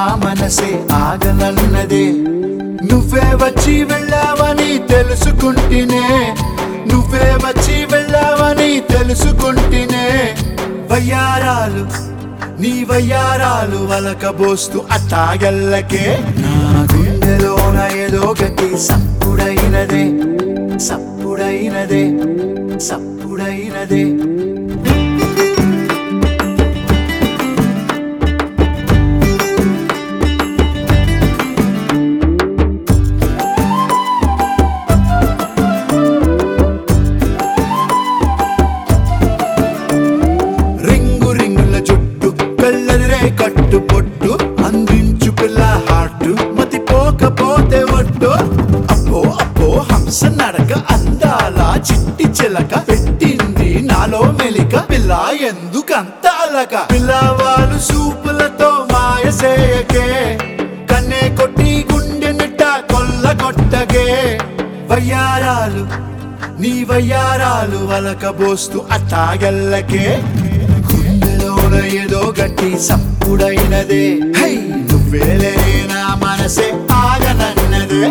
మనసే ఆగనన్నదే నువ్వే వచ్చి వెళ్ళావని తెలుసుకుంటేనే నువ్వే వచ్చి వెళ్ళావని తెలుసుకుంటేనే వయ్యారాలు నీ వయ్యారాలు వలకబోస్తూ అట్టాగల్లకే నా గుండెలోన ఏదో గట్టి సప్పుడైనదే సప్పుడైనదే సప్పుడైనదే రింగు రింగుల జుట్టు కళ్ళదిరే కట్టు పొట్టు అందించు పిల్ల హార్ట్ మతి పోకపోతే ఒట్టు అప్పో అప్పో హంస నడక అందాల చిట్టి చిలక పెట్టింది నాలో మెలిక పిల్ల ఎందుకంత అలక పిల్లవాళ్ళు సూపులతో మాయసేయకే కన్నే కొట్టి గుండె నిట్ట కొల్ల కొట్టగే వయ్యారాలు నీ వయ్యారాలు వలకబోస్తూ అట్టాగల్లకే గుండెలోన ఏదో గట్టి సప్పుడైనదే హై నువ్వేలే నా మనసే ఆగనన్నదే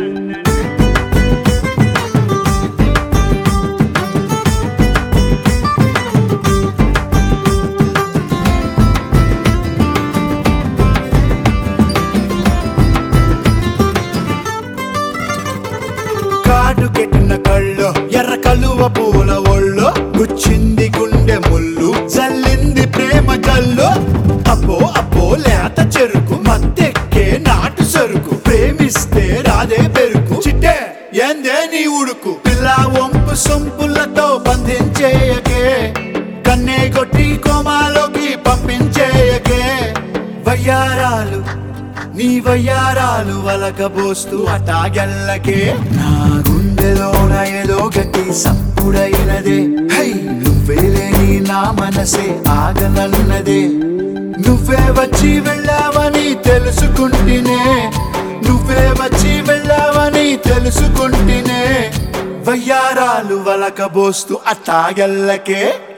కాటు కెట్టిన కళ్ళు ఎర్ర కలువ పూల ఒళ్ళు గుచ్చింది గుండె ముళ్ళు జల్లింది ప్రేమ జల్లు అబ్బో అబ్బో లేత చెరుకు మత్తెక్కే నాటు సరుకు ప్రేమిస్తే రాదే పెరుకు చిట్టే ఏందే నీ ఉడుకు పిల్ల వంపు సొంపులతో బంధించేయకే కన్నే కొట్టి కోమాలోకి పంపించేయకే వయ్యారాలు నీ వయ్యారాలు వలకబోస్తూ అటాగల్లకే నా గుండెలోన ఏదో గట్టి సప్పుడైనదే హై నువ్వేలేని నా మనసే ఆగనన్నదే నువ్వే వచ్చి వెళ్ళావని తెలుసుకుంటేనే నువ్వే వచ్చి వెళ్ళావని తెలుసుకుంటేనే వయ్యారాలు వలకబోస్తూ అట్టాగల్లకే